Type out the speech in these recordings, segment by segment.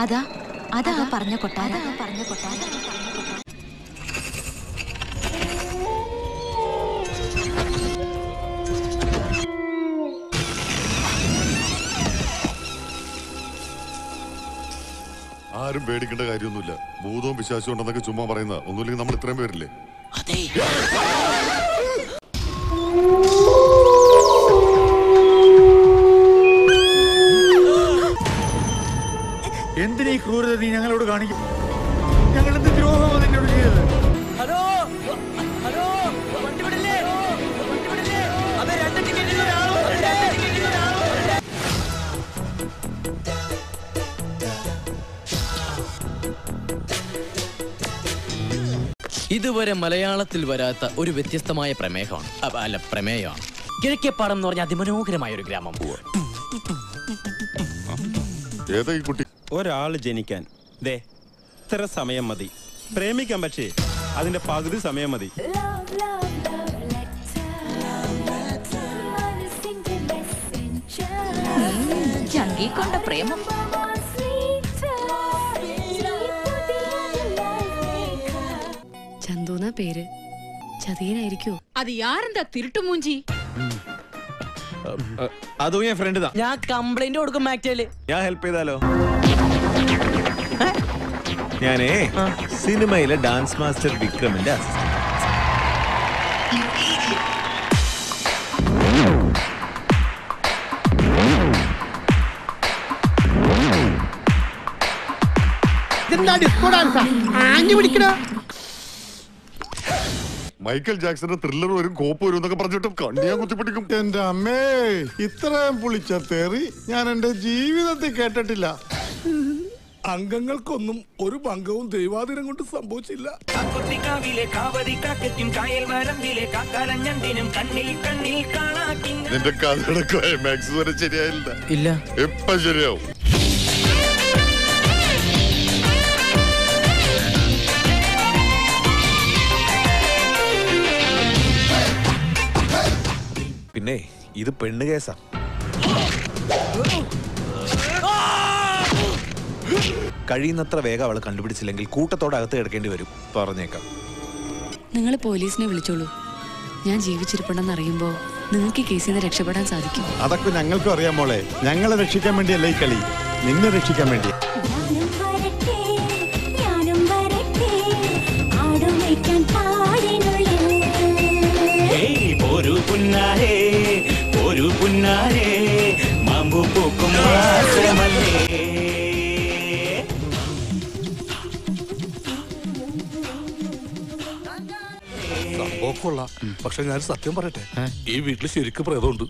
അതാ അതാ പറഞ്ഞ കൊട്ടാര പറഞ്ഞ കൊട്ടാര ആരും പേടിക്കേണ്ട കാര്യമൊന്നുമില്ല ഭൂതവും പിശാചും ഉണ്ടെന്നൊക്കെ ചുമ്മാ പറയുന്ന ഒന്നുമില്ലെങ്കിൽ നമ്മൾ ഇത്രയും പേരില്ലേ അതെ എന്തിനീ ക്രൂരത നീ ഞങ്ങളോട് കാണിക്കും ഞങ്ങൾ എന്ത് ദ്രോഹമോ നിന്നോട് ചെയ്തത് ഹലോ ഹലോ വണ്ടി വിടില്ലേ വണ്ടി വിടില്ലേ അതെ രണ്ട് ടിക്കറ്റിൽ ഒരാൾ വരണ്ടേ ടിക്കറ്റിൽ ഒരാൾ വരണ്ടേ ഇതുവരെ മലയാളത്തിൽ വരാത്ത ഒരു വ്യത്യസ്തമായ പ്രമേഹമാണ് അപ്പ, അല്ല പ്രമേയമാണ് കിഴക്കേപ്പാടം എന്ന് പറഞ്ഞ അതിമനോഹരമായ ഒരു ഗ്രാമം ഏതാ ഈ കുട്ടി ഒരാൾ ജനിക്കാൻ ദേ ഇത്ര സമയം മതി പ്രേമിക്കാൻ പക്ഷേ അതിന്റെ പകുതി സമയം മതി Love, love, love letter. മനസ്സിന്റെ messenger. ചങ്കിക്കൊണ്ട പ്രേമം Sweeter. ഈ പുതിയ love maker. ചന്തുന്ന പേര് ചതിയനായിരിക്കോ அது யாருந்த திருட்டு மூஞ்சி അതും ഞാൻ ഫ്രണ്ട് ഞാൻ കംപ്ലൈന്റ് കൊടുക്കും മാക്ടേല് ഞാൻ ഹെൽപ്പ് ചെയ്താലോ ഞാനേ സിനിമയിലെ ഡാൻസ് മാസ്റ്റർ വിക്രമിന്റെ assistant. മൈക്കൽ ജാക്സന്റെ ത്രില്ലർ വരും കോപ്പ് വരും എന്നൊക്കെ പറഞ്ഞിട്ട് കണ്ണിയാ കുത്തിപ്പിടിക്കും എന്റെ അമ്മേ ഇത്രയും പുളിച്ച തെറി ഞാൻ എന്റെ ജീവിതത്തിൽ കേട്ടിട്ടില്ല അംഗങ്ങൾക്കൊന്നും ഒരു ഭംഗവും ദൈവാധീനം കൊണ്ട് സംഭവിച്ചില്ല കുട്ടിക്കാവിലെ കാവതി കാക്കറ്റും കായൽ വരമ്പിലെ കാക്കാലഞ്ഞണ്ടിനും കണ്ണിൽ കണ്ണിൽ കാണാക്കിൻ നിന്റെ കഥയുടെ ക്ലൈമാക്സ് വരെ ശരിയായില്ല ഇല്ല എപ്പ ശരിയാവും പിന്നെ ഇത് പെണ്ണ് കേസാ കഴിയുന്നത്ര വേഗം അവളെ കണ്ടുപിടിച്ചില്ലെങ്കിൽ കൂട്ടത്തോടെ അകത്ത് കിടക്കേണ്ടി വരും പറഞ്ഞേക്കാം നിങ്ങൾ പോലീസിനെ വിളിച്ചോളൂ ഞാൻ ജീവിച്ചിരിപ്പുണ്ടെന്ന് അറിയുമ്പോൾ നിങ്ങൾക്ക് ഈ കേസിൽ നിന്ന് രക്ഷപ്പെടാൻ സാധിക്കും അതൊക്കെ ഞങ്ങൾക്കും അറിയാം മോളെ ഞങ്ങളെ രക്ഷിക്കാൻ വേണ്ടിയല്ല ഈ കളി നിന്നെ രക്ഷിക്കാൻ വേണ്ടി ഞാനും വരട്ടെ ഞാനും വരട്ടെ ആടുമേക്കാൻ പാടിനുള്ളിൽ ഏയ് ഒരു പുന്നാരേ ഒരു പുന്നാരേ മാമ്പു പൂക്കും മാസമല്ലേ സംഭവം കൊള്ളാം പക്ഷെ ഞാൻ സത്യം പറയട്ടെ ഈ വീട്ടിൽ ശരിക്കും പ്രേതമുണ്ട്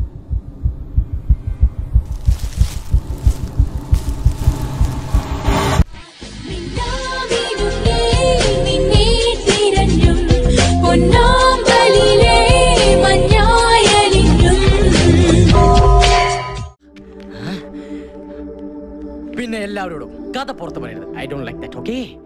മിന്നാമിനുങ്ങേ നിന്നെ തിരഞ്ഞും പൊന്നാമ്പലിലെ മഞ്ഞായലിഞ്ഞും പിന്നെ എല്ലാവരോടും കഥ പുറത്ത് പറയരുത് I don't like that okay